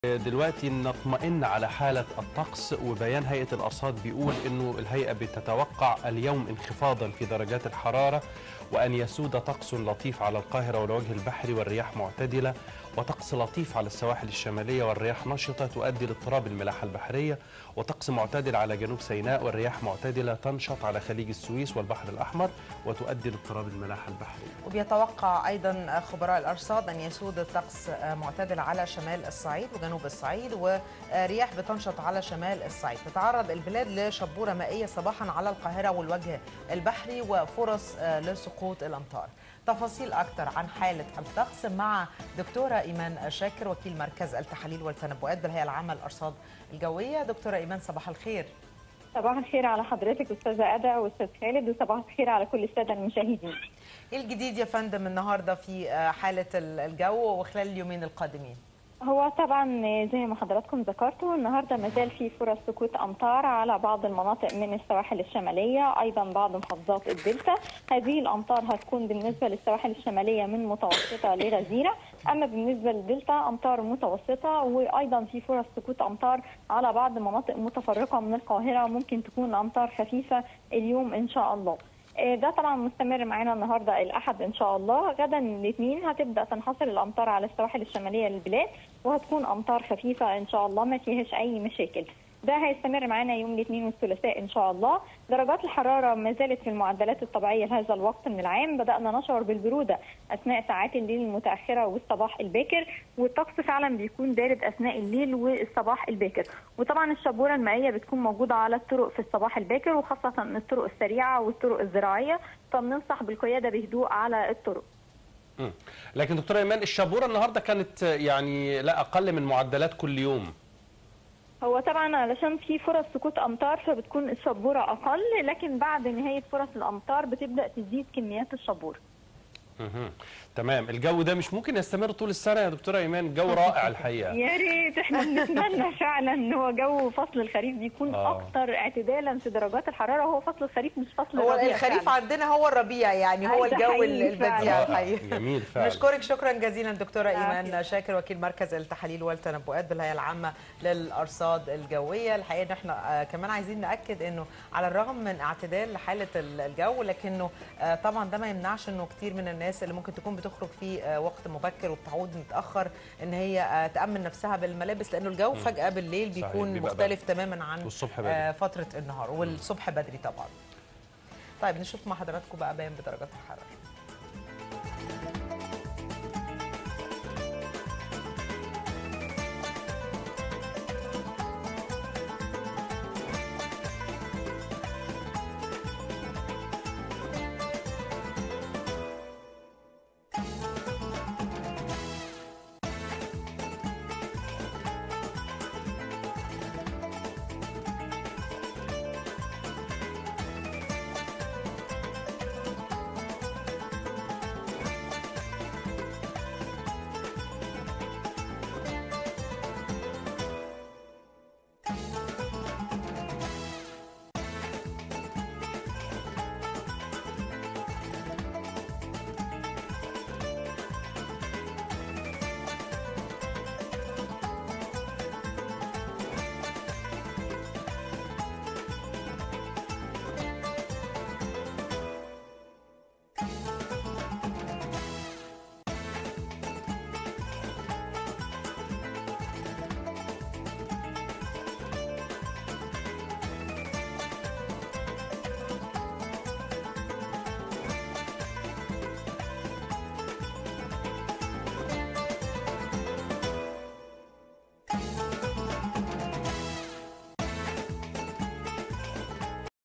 دلوقتي نطمئن على حالة الطقس وبيان هيئة الأرصاد بيقول أنه الهيئة بتتوقع اليوم انخفاضا في درجات الحرارة وأن يسود طقس لطيف على القاهرة والوجه البحري والرياح معتدلة وطقس لطيف على السواحل الشمالية والرياح نشطة تؤدي لاضطراب الملاحة البحرية وطقس معتدل على جنوب سيناء والرياح معتدلة تنشط على خليج السويس والبحر الأحمر وتؤدي لاضطراب الملاحة البحرية وبيتوقع ايضا خبراء الارصاد ان يسود الطقس معتدل على شمال الصعيد وجنوب الصعيد ورياح بتنشط على شمال الصعيد تتعرض البلاد لشبوره مائيه صباحا على القاهره والوجه البحري وفرص لسقوط الامطار تفاصيل اكثر عن حاله الطقس مع دكتوره ايمان شاكر وكيل مركز التحاليل والتنبؤات بالهيئه العامه للارصاد الجويه دكتوره ايمان صباح الخير صباح الخير على حضرتك استاذه ادى واستاذ خالد وصباح الخير على كل الساده المشاهدين ايه الجديد يا فندم النهارده في حاله الجو وخلال اليومين القادمين هو طبعا زي ما حضراتكم ذكرتوا النهارده ما زال في فرص سقوط امطار على بعض المناطق من السواحل الشماليه ايضا بعض محافظات الدلتا هذه الامطار هتكون بالنسبه للسواحل الشماليه من متوسطه لغزيره اما بالنسبه للدلتا امطار متوسطه وايضا في فرص سقوط امطار على بعض مناطق متفرقه من القاهره ممكن تكون امطار خفيفه اليوم ان شاء الله ده طبعا مستمر معانا النهارده الاحد ان شاء الله غدا الاثنين هتبدا تنحصر الامطار على السواحل الشماليه للبلاد وهتكون امطار خفيفه ان شاء الله ما فيهاش اي مشاكل ده هيستمر معانا يوم الاثنين والثلاثاء ان شاء الله درجات الحراره ما زالت في المعدلات الطبيعيه لهذا الوقت من العام بدانا نشعر بالبروده اثناء ساعات الليل المتاخره والصباح الباكر والطقس فعلا بيكون بارد اثناء الليل والصباح الباكر وطبعا الشبوره المائيه بتكون موجوده على الطرق في الصباح الباكر وخاصه الطرق السريعه والطرق الزراعيه فبننصح بالقياده بهدوء على الطرق م. لكن دكتوره ايمان الشبوره النهارده كانت يعني لا اقل من معدلات كل يوم هو طبعا علشان في فرص سقوط امطار فبتكون الشبوره اقل لكن بعد نهايه فرص الامطار بتبدا تزيد كميات الشبوره مه. تمام الجو ده مش ممكن يستمر طول السنه يا دكتوره ايمان جو رائع الحقيقه يا ريت احنا بنتمنى فعلا ان هو جو فصل الخريف بيكون آه. اكتر اعتدالا في درجات الحراره وهو فصل الخريف مش فصل هو الربيع الخريف فعلا. عندنا هو الربيع يعني هو أي ده الجو حقيقي البديع فعلا. الحقيقي جميل فعلا نشكرك شكرا جزيلا دكتوره العافية. ايمان شاكر وكيل مركز التحاليل والتنبؤات بالهيئه العامه للارصاد الجويه الحقيقه ان احنا آه، كمان عايزين ناكد انه على الرغم من اعتدال حاله ال- الجو لكنه آه، طبعا ده ما يمنعش انه كتير من الناس اللي ممكن تكون بتخرج في آه، وقت مبكر وبتعود متاخر ان هي آه، تامن نفسها بالملابس لانه الجو فجاه بالليل صحيح، بيكون بيبقى مختلف تماما عن والصبح بدري. آه، فتره النهار والصبح بدري طبعا طيب نشوف مع حضراتكم بقى بيان بدرجات الحراره